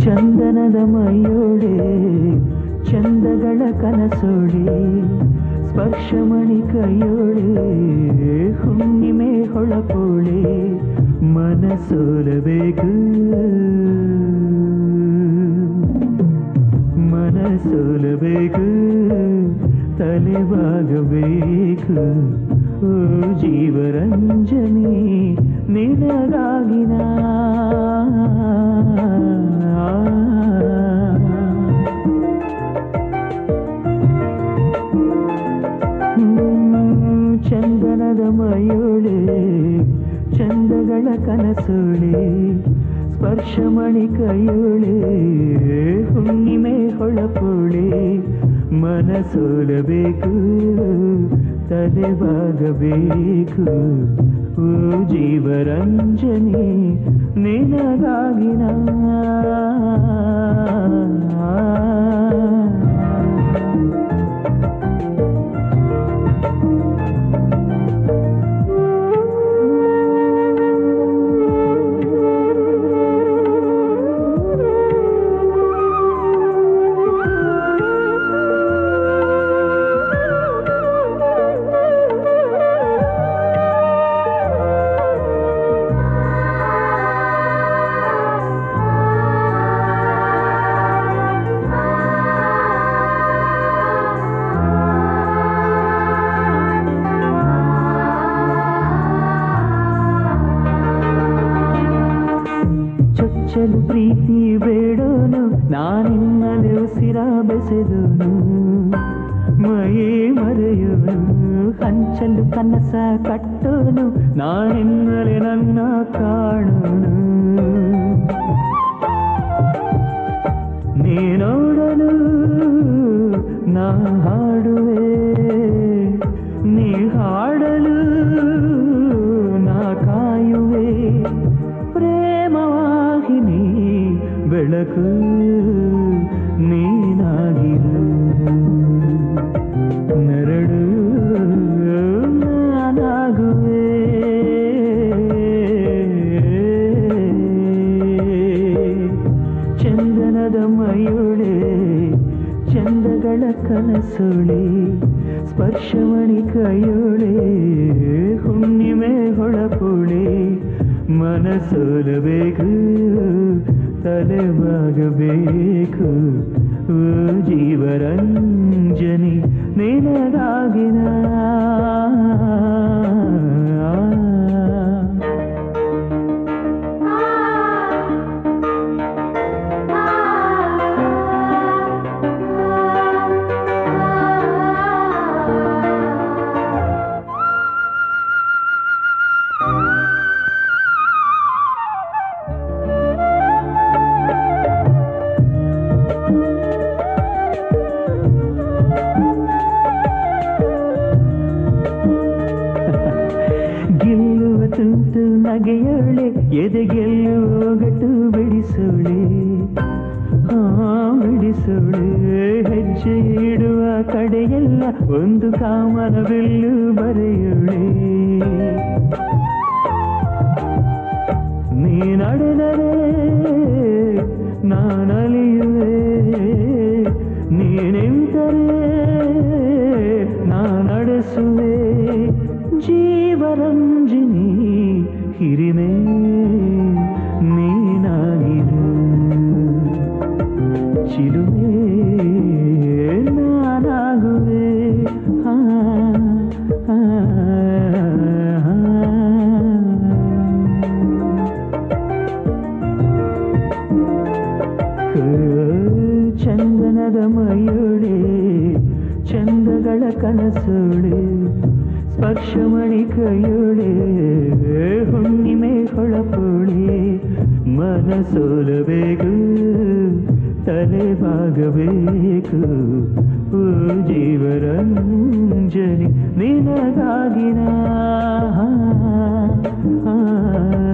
ಚಂದನದ ಮೈಯೋಳೆ ಚಂದಗಳ ಕನಸೋಳೆ ಸ್ಪರ್ಶಮಣಿ ಕೈಯೋಳೆ ಹುಣ್ಣಿಮೆ ಹೊಳಪೋಳೆ ಮನಸೋಲಬೇಕು ಮನಸೋಲಬೇಕು ತಲೆಬಾಗಬೇಕು ಓ ಜೀವರಂಜನಿ ನಿನಗಾಗಿನ ಚಂದನದ ಮಯೋಳೆ ಚಂದಗಳ ಕನಸೋಳೆ ಸ್ಪರ್ಶಮಣಿ ಕೈಯೋಳೆ ಹುಣ್ಣಿಮೆ ಹೊಳಪೋಳೆ ಮನಸೋಲಬೇಕು ತಲೆಬಾಗಬೇಕು ಓ ಜೀವರಂಜನಿ ನಿನಗಾಗಿನ ಚೊಚ್ಚಲು ಪ್ರೀತಿ ಬೇಡೋನು ನಾನಿನ್ನಲೆ ಉಸಿರ ಬೆಸೆದೋನು ಮೈ ಮರೆಯುವನು ಹಂಚಲು ಕನಸ ಕಟ್ಟೋನು ನಾನಿನ್ನಲೆ ನನ್ನ ಕಾಣೋನು ನೀನೋಡಲು ನಾ ಹಾಡುವೆ ನೀ ಹಾಡಲು ನಾ ಕಾಯುವೆ ಪ್ರೇಮವಾಹಿನಿ ಬೆಳಕು ನೀನಾಗಿರು ನರಳು ನಾನಾಗುವೆ ಚಂದನದ ಮಯೋಳೆ ಚಂದಗಳ ಕನಸೋಳೆ ಸ್ಪರ್ಶಮಣಿ ಕೈಯೋಳೆ ಹುಣ್ಣಿಮೆ ಹೊಳಪೋಳೆ ಮನಸೋಲಬೇಕು ತಲೆಬಾಗಬೇಕು ಓ ಜೀವರಂಜನಿ ನಿನಗಾಗಿನ ಗೆಲ್ಲುವ ತುಂಟು ನಗೆಯೋಳೆ ಎದೆ ಗೆಲ್ಲುವ ಗಟ್ಟು ಬಿಡಿಸೋಳೆ ಹಾ ಬಿಡಿಸೋಳೆ ಹೆಜ್ಜೆ ಇಡುವ ಕಡೆಯೆಲ್ಲ ಒಂದು ಕಾಮನ ಬಿಲ್ಲು ಬರೆಯೋಳೆ ನೀ ನಡೆದರೆ ನಾನಲಿಯುವೆ ನೀ ನಿಂತರೆ ನಾ ನಡೆಸುವೆ ಜೀವರಂಜಿನಿ ಹಿರಿಮೆ ನೀನಾಗಿರು ಚಿಲುಮೆ ನಾನಾಗುವೆ ಹಾ ಹಾ, ಹಾ. ಚಂದನದ ಮಯೋಳೆ ಚಂದಗಳ ಕನಸೋಳೆ ಸ್ಪರ್ಶಮಣಿ ಕೈಯೋಳೆ ಹುಣ್ಣಿಮೆ ಹೊಳಪೋಳೆ ಮನಸೋಲಬೇಕು ತಲೆಬಾಗಬೇಕು ಓ ಜೀವರಂಜನಿ ನಿನಗಾಗಿನ ಆ